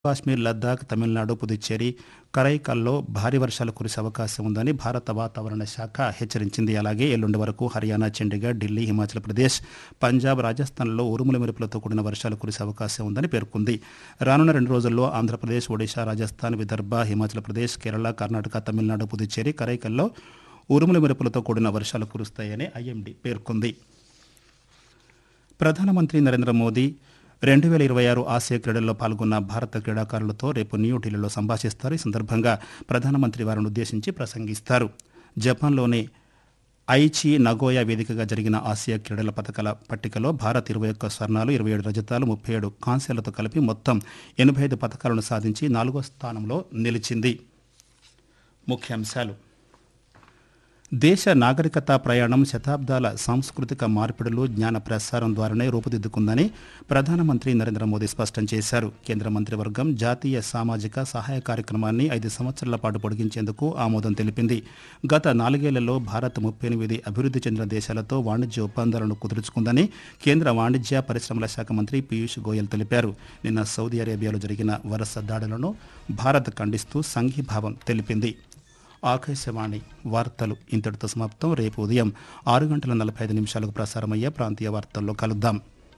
కాశ్మీర్ లద్దాఖ్ తమిళనాడు పుదుచ్చేరి కరైకల్లో భారీ వర్షాలు కురిసే అవకాశం ఉందని భారత వాతావరణ శాఖ హెచ్చరించింది అలాగే ఎల్లుండి వరకు హర్యానా చండీగఢ్ ఢిల్లీ హిమాచల్ ప్రదేశ్ పంజాబ్ రాజస్థాన్లో ఉరుముల మెరుపులతో కూడిన వర్షాలు కురిసే అవకాశం ఉందని పేర్కొంది రానున్న రెండు రోజుల్లో ఆంధ్రప్రదేశ్ ఒడిశా రాజస్థాన్ విదర్భ హిమాచల్ ప్రదేశ్ కేరళ కర్ణాటక తమిళనాడు పుదుచ్చేరి కరైకల్లో ఉరుముల మెరుపులతో కూడిన వర్షాలు కురుస్తాయని ఐఎండీ పేర్కొంది ప్రధానమంత్రి నరేంద్ర మోదీ రెండు వేల ఇరవై ఆరు ఆసియా క్రీడల్లో పాల్గొన్న భారత క్రీడాకారులతో రేపు న్యూఢిల్లీలో సంభాషిస్తారు ఈ సందర్భంగా ప్రధానమంత్రి వారిని ఉద్దేశించి ప్రసంగిస్తారు జపాన్లోని ఐచి నగోయా వేదికగా జరిగిన ఆసియా క్రీడల పథకాల పట్టికలో భారత్ ఇరవై ఒక్క స్వర్ణాలు ఇరవై ఏడు రజతాలు ముప్పై ఏడు కాంస్యాలతో కలిపి మొత్తం ఎనభై ఐదు పథకాలను సాధించి నాలుగో స్థానంలో నిలిచింది ముఖ్యాంశాలు దేశ నాగరికత ప్రయాణం శతాబ్దాల సాంస్కృతిక మార్పిడులు జ్ఞాన ప్రసారం ద్వారానే రూపుదిద్దుకుందని ప్రధానమంత్రి నరేంద్ర మోదీ స్పష్టం చేశారు కేంద్ర మంత్రివర్గం జాతీయ సామాజిక సహాయ కార్యక్రమాన్ని ఐదు సంవత్సరాల పాటు పొడిగించేందుకు ఆమోదం తెలిపింది గత నాలుగేళ్లలో భారత్ ముప్పై ఎనిమిది అభివృద్ధి చెందిన దేశాలతో వాణిజ్య ఒప్పందాలను కుదుర్చుకుందని కేంద్ర వాణిజ్య పరిశ్రమల శాఖ మంత్రి పీయూష్ గోయల్ తెలిపారు నిన్న సౌదీ అరేబియాలో జరిగిన వరుస దాడులను భారత్ ఖండిస్తూ సంఘీభావం తెలిపింది ఆకాశవాణి వార్తలు ఇంతటితో సమాప్తం రేపు ఉదయం ఆరు గంటల నలభై ఐదు నిమిషాలకు ప్రసారమయ్యే ప్రాంతీయ వార్తల్లో కలుద్దాం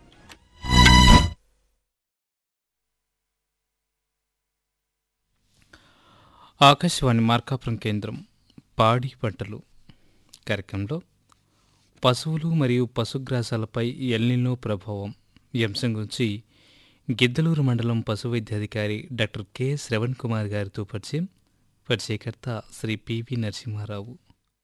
ఆకాశవాణి మార్కాపురం కేంద్రం పాడి పంటలు కార్యక్రమంలో పశువులు మరియు పశుగ్రాసాలపై ఎల్నినో ప్రభావం ఈ అంశం గురించి గిద్దలూరు మండలం పశు వైద్యాధికారి డాక్టర్ కె శ్రవణ్ కుమార్ గారితో పరిచయం పరిచయకర్త శ్రీ పివి నరసింహారావు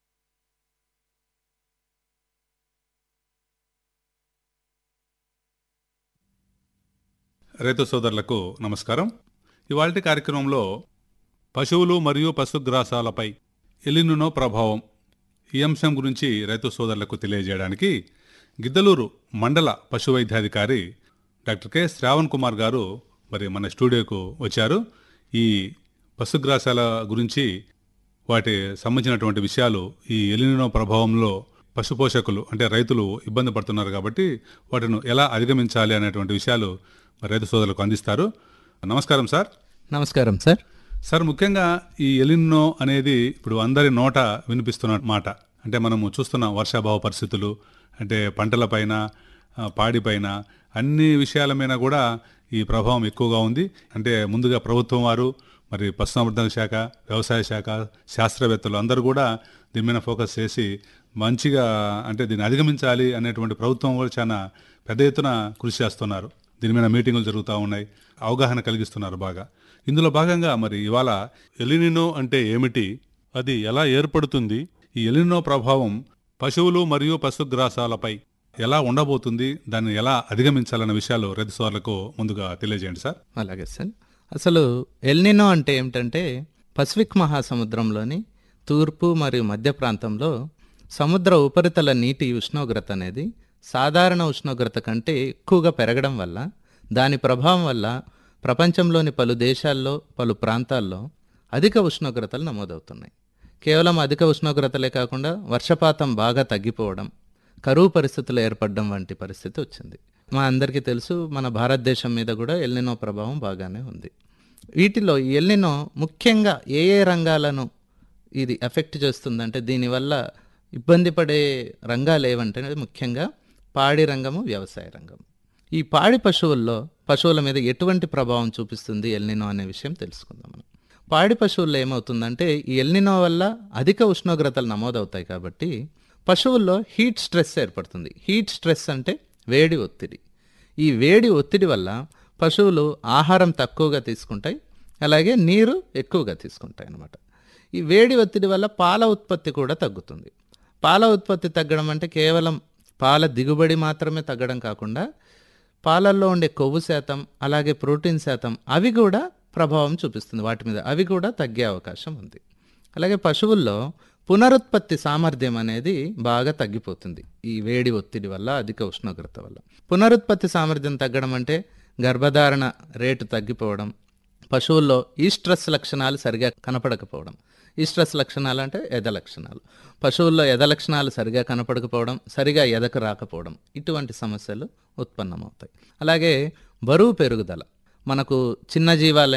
రైతు సోదరులకు నమస్కారం ఇవాళ కార్యక్రమంలో పశువులు మరియు పశుగ్రాసాలపై ఎలినునో ప్రభావం ఈ అంశం గురించి రైతు సోదరులకు తెలియజేయడానికి గిద్దలూరు మండల పశు వైద్యాధికారి డాక్టర్ కె శ్రావణ్ కుమార్ గారు మరి మన స్టూడియోకు వచ్చారు ఈ పశుగ్రాసాల గురించి వాటి సంబంధించినటువంటి విషయాలు ఈ ఎలినినో ప్రభావంలో పశుపోషకులు అంటే రైతులు ఇబ్బంది పడుతున్నారు కాబట్టి వాటిని ఎలా అధిగమించాలి అనేటువంటి విషయాలు మరి రైతు సోదరులకు అందిస్తారు నమస్కారం సార్ నమస్కారం సార్ సార్ ముఖ్యంగా ఈ ఎలిన్నో అనేది ఇప్పుడు అందరి నోట వినిపిస్తున్న మాట అంటే మనము చూస్తున్న వర్షాభావ పరిస్థితులు అంటే పంటలపైన ఆ, పాడిపైన అన్ని విషయాల మీద కూడా ఈ ప్రభావం ఎక్కువగా ఉంది అంటే ముందుగా ప్రభుత్వం వారు మరి పశుసంవర్ధక శాఖ వ్యవసాయ శాఖ శాస్త్రవేత్తలు అందరూ కూడా దీని మీద ఫోకస్ చేసి మంచిగా అంటే దీన్ని అధిగమించాలి అనేటువంటి ప్రభుత్వం కూడా చాలా పెద్ద ఎత్తున కృషి చేస్తున్నారు దీని మీద మీటింగులు జరుగుతూ ఉన్నాయి అవగాహన కలిగిస్తున్నారు బాగా ఇందులో భాగంగా మరి ఇవాళ ఎలినినో అంటే ఏమిటి అది ఎలా ఏర్పడుతుంది ఈ ఎలినినో ప్రభావం పశువులు మరియు పశుగ్రాసాలపై ఎలా ఉండబోతుంది దాన్ని ఎలా అధిగమించాలన్న విషయాలు రైతు సోదరులకు ముందుగా తెలియజేయండి సార్ అలాగే సార్ అసలు ఎల్నినో అంటే ఏమిటంటే పసిఫిక్ మహాసముద్రంలోని తూర్పు మరియు మధ్య ప్రాంతంలో సముద్ర ఉపరితల నీటి ఉష్ణోగ్రత అనేది సాధారణ ఉష్ణోగ్రత కంటే ఎక్కువగా పెరగడం వల్ల దాని ప్రభావం వల్ల ప్రపంచంలోని పలు దేశాల్లో పలు ప్రాంతాల్లో అధిక ఉష్ణోగ్రతలు నమోదవుతున్నాయి కేవలం అధిక ఉష్ణోగ్రతలే కాకుండా వర్షపాతం బాగా తగ్గిపోవడం కరువు పరిస్థితులు ఏర్పడడం వంటి పరిస్థితి వచ్చింది మా అందరికీ తెలుసు మన భారతదేశం మీద కూడా ఎల్నినో ప్రభావం బాగానే ఉంది వీటిలో ఈ ఎల్నినో ముఖ్యంగా ఏ ఏ రంగాలను ఇది ఎఫెక్ట్ చేస్తుందంటే దీనివల్ల ఇబ్బంది పడే రంగాలు ఏవంటే ముఖ్యంగా పాడి రంగము వ్యవసాయ రంగం ఈ పాడి పశువుల్లో పశువుల మీద ఎటువంటి ప్రభావం చూపిస్తుంది ఎల్నినో అనే విషయం తెలుసుకుందాం మనం పాడి పశువుల్లో ఏమవుతుందంటే ఈ ఎల్నినో వల్ల అధిక ఉష్ణోగ్రతలు నమోదవుతాయి కాబట్టి పశువుల్లో హీట్ స్ట్రెస్ ఏర్పడుతుంది హీట్ స్ట్రెస్ అంటే వేడి ఒత్తిడి ఈ వేడి ఒత్తిడి వల్ల పశువులు ఆహారం తక్కువగా తీసుకుంటాయి అలాగే నీరు ఎక్కువగా తీసుకుంటాయి అన్నమాట ఈ వేడి ఒత్తిడి వల్ల పాల ఉత్పత్తి కూడా తగ్గుతుంది పాల ఉత్పత్తి తగ్గడం అంటే కేవలం పాల దిగుబడి మాత్రమే తగ్గడం కాకుండా పాలల్లో ఉండే కొవ్వు శాతం అలాగే ప్రోటీన్ శాతం అవి కూడా ప్రభావం చూపిస్తుంది వాటి మీద అవి కూడా తగ్గే అవకాశం ఉంది అలాగే పశువుల్లో పునరుత్పత్తి సామర్థ్యం అనేది బాగా తగ్గిపోతుంది ఈ వేడి ఒత్తిడి వల్ల అధిక ఉష్ణోగ్రత వల్ల పునరుత్పత్తి సామర్థ్యం తగ్గడం అంటే గర్భధారణ రేటు తగ్గిపోవడం పశువుల్లో ఈస్ట్రస్ లక్షణాలు సరిగా కనపడకపోవడం ఈస్ట్రస్ లక్షణాలు అంటే ఎద లక్షణాలు పశువుల్లో ఎద లక్షణాలు సరిగా కనపడకపోవడం సరిగా ఎదకు రాకపోవడం ఇటువంటి సమస్యలు ఉత్పన్నమవుతాయి అలాగే బరువు పెరుగుదల మనకు చిన్న జీవాలు